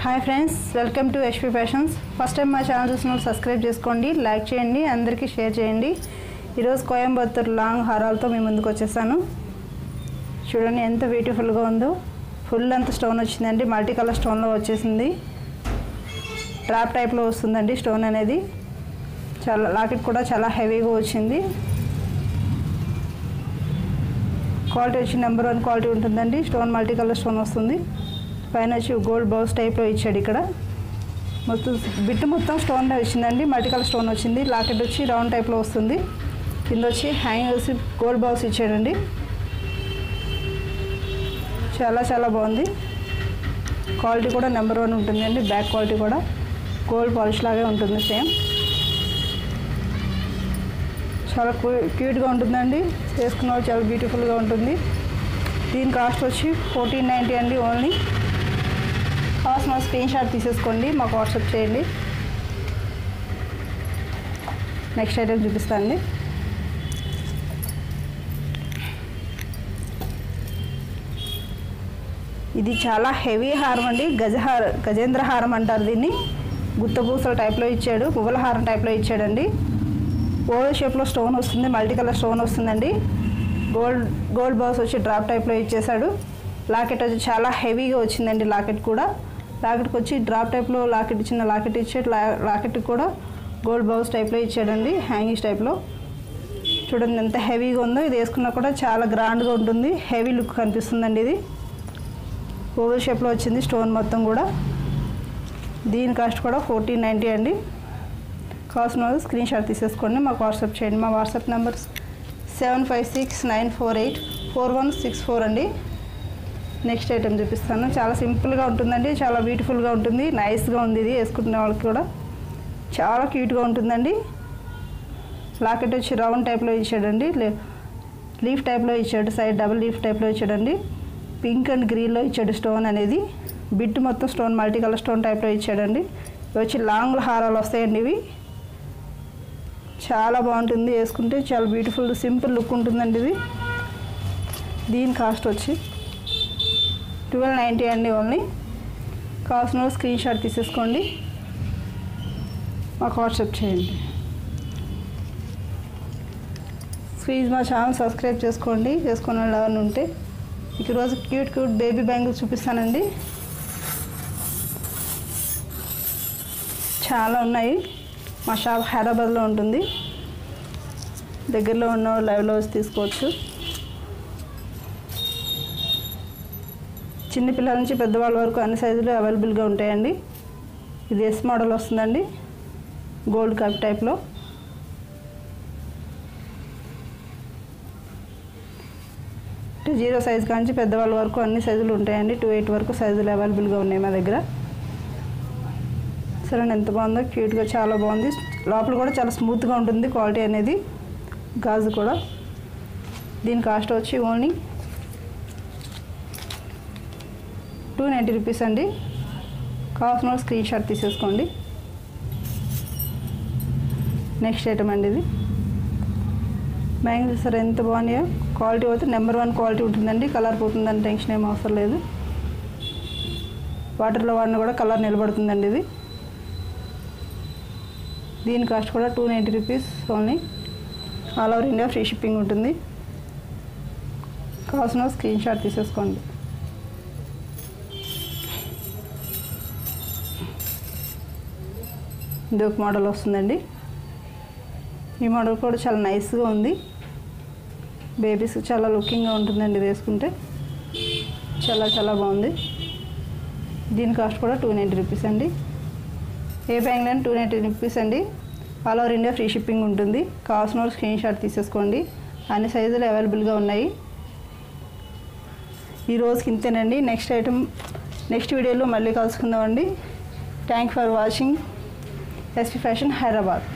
hi friends welcome to HP fashions first time మా channel చూసిన వాళ్ళు సబ్స్క్రైబ్ చేసుకోండి లైక్ చేయండి అందరికీ షేర్ చేయండి ఈరోజు కోయంబత్తూర్ లాంగ్ హారాలతో మీ ముందుకు వచ్చేసాను చూడండి ఎంత బ్యూటిఫుల్గా ఉందో ఫుల్ అంత స్టోన్ వచ్చిందండి మల్టీ కలర్ స్టోన్లో వచ్చేసింది ట్రాప్ టైప్లో వస్తుందండి స్టోన్ అనేది చాలా లాకెట్ కూడా చాలా హెవీగా వచ్చింది క్వాలిటీ వచ్చి నెంబర్ వన్ క్వాలిటీ ఉంటుందండి స్టోన్ మల్టీ కలర్ స్టోన్ వస్తుంది పైన వచ్చి గోల్డ్ బౌస్ టైప్లో ఇచ్చాడు ఇక్కడ మొత్తం బిట్ మొత్తం స్టోన్ వచ్చిందండి మల్టీ కలర్ స్టోన్ వచ్చింది లాకెట్ వచ్చి రౌండ్ టైప్లో వస్తుంది కింద వచ్చి హ్యాంగ్ వచ్చి గోల్డ్ బౌస్ ఇచ్చాడండి చాలా చాలా బాగుంది క్వాలిటీ కూడా నెంబర్ వన్ ఉంటుందండి బ్యాక్ క్వాలిటీ కూడా గోల్డ్ పాలిష్ లాగే ఉంటుంది సేమ్ చాలా క్యూట్గా ఉంటుందండి వేసుకున్న వాళ్ళు చాలా బ్యూటిఫుల్గా ఉంటుంది దీని కాస్ట్ వచ్చి ఫోర్టీన్ నైంటీ అండి ఓన్లీ కాస్ట్ మా స్క్రీన్ షాట్ తీసేసుకోండి మాకు వాట్సాప్ చేయండి నెక్స్ట్ ఐటెం చూపిస్తానండి ఇది చాలా హెవీ హారం అండి గజహార గజేంద్ర హారం అంటారు దీన్ని గుత్తపూసల టైప్లో ఇచ్చాడు పువ్వుల హారం టైప్లో ఇచ్చాడండి ఓవల్ షేప్లో స్టోన్ వస్తుంది మల్టీ కలర్ స్టోన్ వస్తుందండి గోల్డ్ గోల్డ్ బాక్స్ వచ్చి డ్రాప్ టైప్లో ఇచ్చేసాడు లాకెట్ వచ్చి చాలా హెవీగా వచ్చిందండి లాకెట్ కూడా లాకెట్కి వచ్చి డ్రాప్ టైప్లో లాకెట్ ఇచ్చిన లాకెట్ ఇచ్చాడు లా- లాకెట్ కూడా గోల్డ్ బౌస్ టైప్లో ఇచ్చాడండి హ్యాంగింగ్స్ టైప్లో చూడండి ఎంత హెవీగా ఉందో ఇది వేసుకున్నా కూడా చాలా గ్రాండ్గా ఉంటుంది హెవీ లుక్ కనిపిస్తుందండి ఇది ఓవల్ షేప్లో వచ్చింది స్టోన్ మొత్తం కూడా దీని కాస్ట్ కూడా ఫోర్టీన్ నైంటీ అండి కాస్ట్ వాళ్ళు స్క్రీన్ షాట్ తీసేసుకోండి మాకు వాట్సాప్ చేయండి మా WhatsApp number seven five six nine four eight four one six four అండి నెక్స్ట్ ఐటెం చూపిస్తాను చాలా సింపుల్గా ఉంటుందండి చాలా బ్యూటిఫుల్గా ఉంటుంది నైస్గా ఉంది ఇది వేసుకుంటున్న వాళ్ళకి కూడా చాలా క్యూట్గా ఉంటుందండి లాకెట్ వచ్చి రౌండ్ టైప్లో ఇచ్చాడండి లే- లీఫ్ టైప్లో ఇచ్చాడు సైడ్ డబుల్ లీఫ్ టైప్లో ఇచ్చాడండి పింక్ అండ్ గ్రీన్లో ఇచ్చాడు స్టోన్ అనేది బిట్ మొత్తం స్టోన్ మల్టీ కలర్ స్టోన్ టైప్లో ఇచ్చాడండి ఇవి వచ్చి లాంగ్ హారాలు వస్తాయండి ఇవి చాలా బాగుంటుంది వేసుకుంటే చాలా బ్యూటిఫుల్ సింపుల్ లుక్ ఉంటుందండి ఇది దీని కాస్ట్ వచ్చి ట్వెల్వ్ నైంటీ అండి ఓన్లీ కావాల్సిన స్క్రీన్ షాట్ తీసేసుకోండి మాకు వాట్సాప్ చేయండి ప్లీజ్ మా ఛానల్ సబ్స్క్రైబ్ చేసుకోండి చేసుకున్న వాళ్ళు ఎవరైనా ఉంటే మీకు ఈరోజు క్యూట్ క్యూట్ బేబీ బ్యాంగిల్స్ చూపిస్తానండి చాలా ఉన్నాయి మా షాప్ హైదరాబాద్లో ఉంటుంది దగ్గరలో ఉన్న వాళ్ళు లైవ్లో వచ్చి తీసుకోవచ్చు చిన్న పిల్లల నుంచి పెద్దవాళ్ళ వరకు అన్ని సైజులు అవైలబుల్గా ఉంటాయండి ఇది ఎస్ మోడల్ వస్తుందండి గోల్డ్ కప్ టైప్లో అంటే జీరో సైజ్ కాంచి పెద్దవాళ్ళ వరకు అన్ని సైజులు ఉంటాయండి టూ ఎయిట్ వరకు సైజులు అవైలబుల్గా ఉన్నాయి మా దగ్గర సరే ఎంత బాగుందో క్యూట్గా చాలా బాగుంది లోపల కూడా చాలా స్మూత్గా ఉంటుంది క్వాలిటీ అనేది గాజు కూడా దీని కాస్ట్ వచ్చి ఓన్లీ టూ నైంటీ రూపీస్ అండి కావాల్సిన వాళ్ళు స్క్రీన్ షాట్ తీసేసుకోండి నెక్స్ట్ ఐటమ్ అండి ఇది బ్యాంగిల్స్ సార్ ఎంత బాగున్నాయో క్వాలిటీ అయితే నెంబర్ వన్ క్వాలిటీ ఉంటుందండి కలర్ పోతుందని టెన్షన్ ఏం అవసరం లేదు వాటర్లో వాడిన కూడా కలర్ నిలబడుతుందండి ఇది దీని కాస్ట్ కూడా two ninety rupees only all over India free shipping ఉంటుంది కావాల్సిన స్క్రీన్ షాట్ తీసేసుకోండి ఇది ఒక మోడల్ వస్తుందండి ఈ మోడల్ కూడా చాలా నైస్గా ఉంది బేబీస్ చాలా లుకింగ్గా ఉంటుందండి ఇది వేసుకుంటే చాలా చాలా బాగుంది దీని కాస్ట్ కూడా టూ నైంటీ రూపీస్ అండి ఏ బ్యాంక్లో టూ నైంటీ రూపీస్ అండి all over India free shipping ఉంటుంది కావాల్సిన వాళ్ళు స్క్రీన్ షాట్ తీసేసుకోండి అన్ని సైజులు అవైలబుల్గా ఉన్నాయి ఈ రోజుకి ఇంతేనండి నెక్స్ట్ ఐటమ్ నెక్స్ట్ వీడియోలో మళ్ళీ కలుసుకుందామండి thank for watching SP fashion Hyderabad